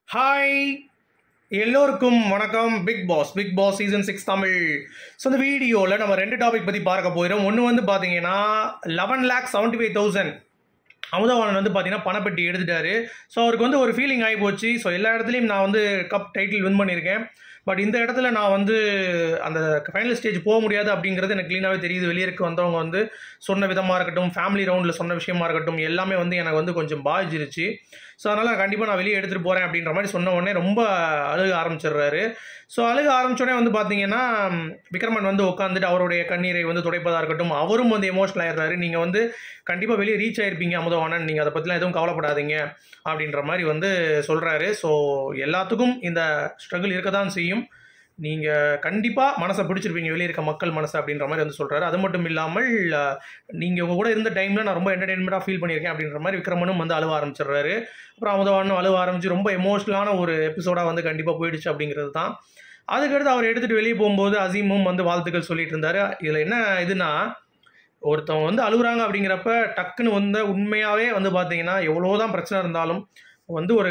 hi எல்லோருக்கும் வணக்கம் Big Boss Big Boss season six Tamil so இந்த வீடியோவில் நம்ம ரெண்டு டாபிக் பற்றி பார்க்க போயிடும் ஒன்று வந்து பார்த்தீங்கன்னா eleven lakh seventy five thousand Amudhavanan வந்து பார்த்தீங்கன்னா பணப்பெட்டி எடுத்துட்டாரு ஸோ அவருக்கு வந்து ஒரு ஃபீலிங் ஆகி போச்சு ஸோ எல்லா இடத்துலையும் நான் வந்து கப் டைட்டில் வின் பண்ணியிருக்கேன் பட் இந்த இடத்துல நான் வந்து அந்த ஃபைனல் ஸ்டேஜ் போக முடியாது அப்படிங்கிறது எனக்கு க்ளீனாகவே தெரியுது வெளியே இருக்க வந்தவங்க வந்து சொன்ன விதமாக இருக்கட்டும் ஃபேமிலி ரவுண்டில் சொன்ன விஷயமா இருக்கட்டும் எல்லாமே வந்து எனக்கு வந்து கொஞ்சம் பாதிச்சிருச்சு ஸோ அதனால் கண்டிப்பாக நான் வெளியே எடுத்துகிட்டு போகிறேன் அப்படின்ற மாதிரி சொன்ன உடனே ரொம்ப அழுக ஆரம்பிச்சிடுறாரு ஸோ அழுக ஆரம்பிச்சோடனே வந்து பார்த்தீங்கன்னா ம், விக்ரமன் வந்து உட்காந்துட்டு அவருடைய கண்ணீரை வந்து துடைப்பதாக இருக்கட்டும் அவரும் வந்து எமோஷனல் ஆயிடுறாரு நீங்கள் வந்து கண்டிப்பாக வெளியே ரீச் ஆயிருப்பீங்க அமுதவாணன் நீங்கள் அதை பற்றிலாம் எதுவும் கவலைப்படாதீங்க அப்படின்ற மாதிரி வந்து சொல்கிறாரு ஸோ எல்லாத்துக்கும் இந்த ஸ்ட்ரகிள் இருக்க தான் செய்யும் நீங்கள் கண்டிப்பாக மனசை பிடிச்சிருப்பீங்க வெளியே இருக்க மக்கள் மனசை அப்படின்ற மாதிரி வந்து சொல்கிறாரு அது மட்டும் இல்லாமல் நீங்கள் உங்கள் கூட இருந்த டைமில் நான் ரொம்ப என்டர்டெயின்மெண்ட்டாக ஃபீல் பண்ணியிருக்கேன் அப்படின்ற மாதிரி விக்ரமனும் வந்து அழுவ ஆரம்பிச்சிடுறாரு அப்புறம் அமுதவானும் அழுவ ஆரம்பிச்சு ரொம்ப எமோஷனலான ஒரு எபிசோடாக வந்து கண்டிப்பாக போயிடுச்சு அப்படிங்கிறது தான் அதுக்கடுத்து அவர் எடுத்துகிட்டு வெளியே போகும்போது அசீமும் வந்து வாழ்த்துக்கள் சொல்லிட்டு இருந்தாரு இதில் என்ன இதுனா ஒருத்தவங்க வந்து அழுகுறாங்க அப்படிங்கிறப்ப டக்குன்னு வந்து உண்மையாகவே வந்து பார்த்தீங்கன்னா எவ்வளோதான் பிரச்சனை இருந்தாலும் வந்து ஒரு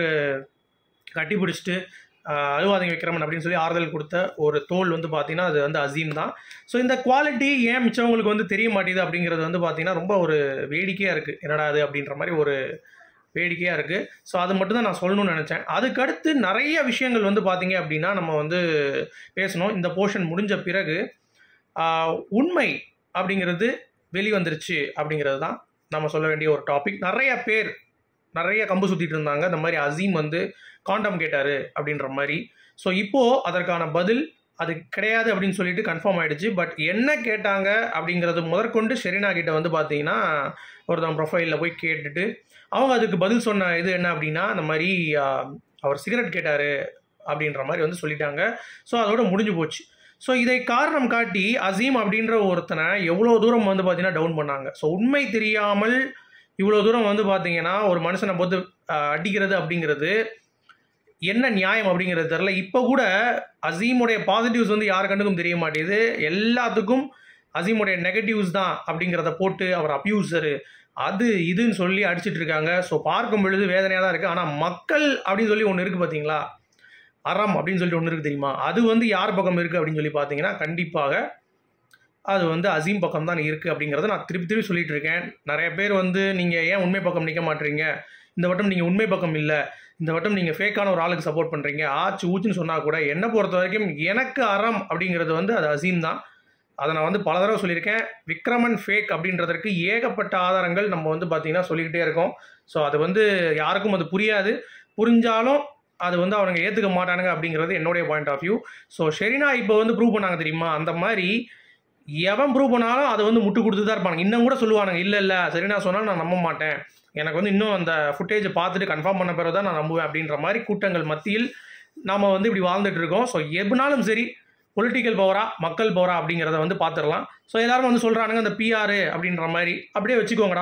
கட்டி பிடிச்சிட்டு ஆஹ், அழுவாதீங்க விக்ரமன் அப்படின்னு சொல்லி ஆறுதல் கொடுத்த ஒரு தோல் வந்து பார்த்தீங்கன்னா அது வந்து அசீம் தான் ஸோ இந்த குவாலிட்டி ஏன் மிச்சவங்களுக்கு வந்து தெரிய மாட்டேது அப்படிங்கிறது வந்து பார்த்தீங்கன்னா ரொம்ப ஒரு வேடிக்கையாக இருக்குது என்னடா அது அப்படின்ற மாதிரி ஒரு வேடிக்கையாக இருக்குது ஸோ அது மட்டும் தான் நான் சொல்லணும்னு நினச்சேன் அதுக்கடுத்து நிறைய விஷயங்கள் வந்து பார்த்தீங்க அப்படின்னா நம்ம வந்து பேசணும் இந்த போர்ஷன் முடிஞ்ச பிறகு ஆஹ், உண்மை அப்படிங்கிறது வெளிவந்துருச்சு அப்படிங்கிறது தான் நம்ம சொல்ல வேண்டிய ஒரு டாபிக் நிறைய பேர் நிறைய கம்பு சுற்றிட்டு இருந்தாங்க இந்த மாதிரி அசீம் வந்து காண்டம் கேட்டார் அப்படின்ற மாதிரி ஸோ இப்போது அதற்கான பதில் அது கிடையாது அப்படின்னு சொல்லிட்டு கன்ஃபார்ம் ஆயிடுச்சு பட் என்ன கேட்டாங்க அப்படிங்கிறது முதற்கொண்டு ஷெரினா கிட்ட வந்து பார்த்தீங்கன்னா ஒருத்தன் ப்ரொஃபைலில் போய் கேட்டுட்டு அவங்க அதுக்கு பதில் சொன்ன இது என்ன அப்படின்னா இந்த மாதிரி ஆஹ், அவர் சிகரெட் கேட்டார் அப்படின்ற மாதிரி வந்து சொல்லிட்டாங்க ஸோ அதோட முடிஞ்சு போச்சு ஸோ இதை காரணம் காட்டி அசீம் அப்படின்ற ஒருத்தனை எவ்வளோ தூரம் வந்து பார்த்தீங்கன்னா டவுன் பண்ணாங்க ஸோ உண்மை தெரியாமல் இவ்வளோ தூரம் வந்து பார்த்தீங்கன்னா ஒரு மனுஷனை போட்டு ஆஹ், அடிக்கிறது அப்படிங்கிறது என்ன நியாயம் அப்படிங்கிறது தெரில இப்போ கூட அசீமுடைய பாசிட்டிவ்ஸ் வந்து யாரு கண்டுக்கும் தெரிய மாட்டேங்குது எல்லாத்துக்கும் அசீமுடைய நெகட்டிவ்ஸ் தான் அப்படிங்கிறத போட்டு அவர் அப்யூசரு அது இதுன்னு சொல்லி அடிச்சிட்டு இருக்காங்க ஸோ பார்க்கும் பொழுது வேதனையாக தான் இருக்குது ஆனால் மக்கள் அப்படின்னு சொல்லி ஒன்று இருக்குது பார்த்தீங்களா அறம் அப்படின்னு சொல்லிட்டு ஒன்று இருக்குது தெரியுமா அது வந்து யார் பக்கம் இருக்குது அப்படின்னு சொல்லி பார்த்தீங்கன்னா கண்டிப்பாக அது வந்து அசீம் பக்கம் தான் இருக்குது அப்படிங்கிறத நான் திருப்பி திருப்பி சொல்லிட்டு இருக்கேன் நிறைய பேர் வந்து நீங்கள் ஏன் உண்மை பக்கம் நிற்க மாட்டீங்க இந்த வட்டம் நீங்கள் உண்மை பக்கம் இல்லை இந்த வட்டம் நீங்கள் ஃபேக்கான ஒரு ஆளுக்கு சப்போர்ட் பண்ணுறீங்க ஆச்சு ஊச்சுன்னு சொன்னால் கூட என்னை பொறுத்த வரைக்கும் எனக்கு அறம் அப்படிங்கிறது வந்து அது அசீம் தான் அதை நான் வந்து பல தடவை சொல்லியிருக்கேன் விக்ரமன் ஃபேக் அப்படின்றதற்கு ஏகப்பட்ட ஆதாரங்கள் நம்ம வந்து பார்த்திங்கன்னா சொல்லிக்கிட்டே இருக்கோம் ஸோ அது வந்து யாருக்கும் அது புரியாது புரிஞ்சாலும் அது வந்து அவங்க ஏற்றுக்க மாட்டானுங்க அப்படிங்கிறது என்னுடைய point of view so Sherina இப்போ வந்து ப்ரூவ் பண்ணாங்க தெரியுமா அந்த மாதிரி எவன் ப்ரூவ் பண்ணாலும் அதை வந்து முட்டு கொடுத்து தான் இருப்பாங்க இன்னும் கூட சொல்லுவானுங்க இல்லை இல்லை சரி நான் சொன்னாலும் நான் நம்ப மாட்டேன் எனக்கு வந்து இன்னும் அந்த ஃபுட்டேஜை பார்த்துட்டு கன்ஃபார்ம் பண்ண பிறகு தான் நான் நம்புவேன் அப்படின்ற மாதிரி கூட்டங்கள் மத்தியில் நாம் வந்து இப்படி வாழ்ந்துட்டு இருக்கோம் ஸோ எப்படினாலும் சரி பொலிட்டிக்கல் பவரா மக்கள் பவரா அப்படிங்கிறத வந்து பார்த்துடலாம் ஸோ எல்லாரும் வந்து சொல்கிறானுங்க அந்த பிஆர் அப்படின்ற மாதிரி அப்படியே வச்சுக்கோங்கடா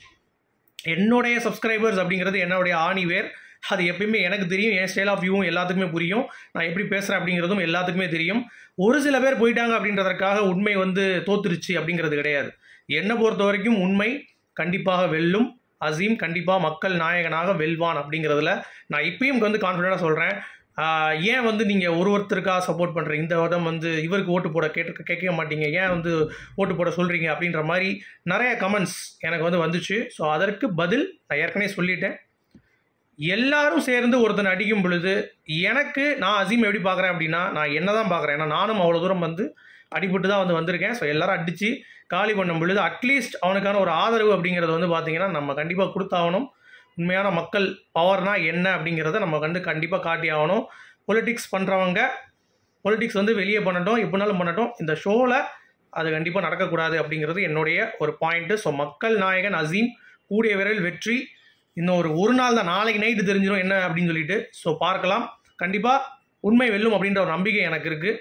என்னுடைய சப்ஸ்கிரைபர்ஸ் அப்படிங்கிறது என்னுடைய ஆணிவேர் அது எப்பயுமே எனக்கு தெரியும் என் ஸ்டைல் ஆஃப் வியூவும் எல்லாத்துக்குமே புரியும் நான் எப்படி பேசுகிறேன் அப்படிங்கிறதும் எல்லாத்துக்குமே தெரியும் ஒரு சில பேர் போயிட்டாங்க அப்படின்றதற்காக உண்மை வந்து தோத்துருச்சு அப்படிங்கிறது கிடையாது என்னை பொறுத்த வரைக்கும் உண்மை கண்டிப்பாக வெல்லும் அசீம் கண்டிப்பாக மக்கள் நாயகனாக வெல்வான் அப்படிங்கிறதுல நான் இப்பயும் வந்து கான்ஃபிடென்ட்டாக சொல்கிறேன் ஏன் வந்து நீங்கள் ஒரு ஒருத்தருக்காக சப்போர்ட் பண்ணுறீங்க இந்த வருடம் வந்து இவருக்கு ஓட்டு போட கேட்டு கேட்க மாட்டீங்க ஏன் வந்து ஓட்டு போட சொல்கிறீங்க அப்படின்ற மாதிரி நிறைய கமெண்ட்ஸ் எனக்கு வந்து வந்துச்சு ஸோ அதற்கு பதில் நான் ஏற்கனவே சொல்லிட்டேன் எல்லாரும் சேர்ந்து ஒருத்தனை அடிக்கும் பொழுது எனக்கு நான் அசீம் எப்படி பார்க்குறேன் அப்படின்னா நான் என்ன தான் பார்க்குறேன் ஏன்னா நானும் அவ்வளோ தூரம் வந்து அடிபட்டு தான் வந்து வந்திருக்கேன் ஸோ எல்லாரும் அடித்து காலி பண்ணும் பொழுது அட்லீஸ்ட் அவனுக்கான ஒரு ஆதரவு அப்படிங்கிறது வந்து பார்த்தீங்கன்னா நம்ம கண்டிப்பாக கொடுத்தாகணும் உண்மையான மக்கள் பவர்னா என்ன அப்படிங்கிறத நம்ம வந்து கண்டிப்பாக காட்டி ஆகணும் பொலிட்டிக்ஸ் பண்ணுறவங்க பொலிட்டிக்ஸ் வந்து வெளியே பண்ணட்டும் எப்படினாலும் பண்ணட்டும் இந்த ஷோவில் அது கண்டிப்பாக நடக்கக்கூடாது அப்படிங்கிறது என்னுடைய ஒரு பாயிண்ட்டு ஸோ மக்கள் நாயகன் அசீம் கூடிய விரைவில் வெற்றி இன்னும் ஒரு ஒரு நாள் தான் நாளைக்கு நைட்டு தெரிஞ்சிடும் என்ன அப்படின்னு சொல்லிட்டு ஸோ பார்க்கலாம் கண்டிப்பாக உண்மை வெல்லும் அப்படின்ற ஒரு நம்பிக்கை எனக்கு இருக்குது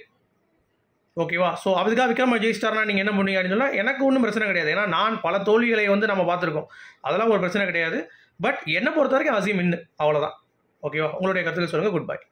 ஓகேவா ஸோ அதுக்காக விக்ரம ஜெயிஸ்டார்னா நீங்கள் என்ன பண்ணுவீங்க அப்படின்னு சொன்னால் எனக்கு ஒன்றும் பிரச்சனை கிடையாது ஏன்னா நான் பல தோல்விகளை வந்து நம்ம பார்த்துருக்கோம் அதெல்லாம் ஒரு பிரச்சனை கிடையாது பட் என்னை பொறுத்த வரைக்கும் அசீம் இன்னு அவ்வளோதான் ஓகேவா உங்களுடைய கருத்துக்கள் சொல்லுங்கள் குட் பை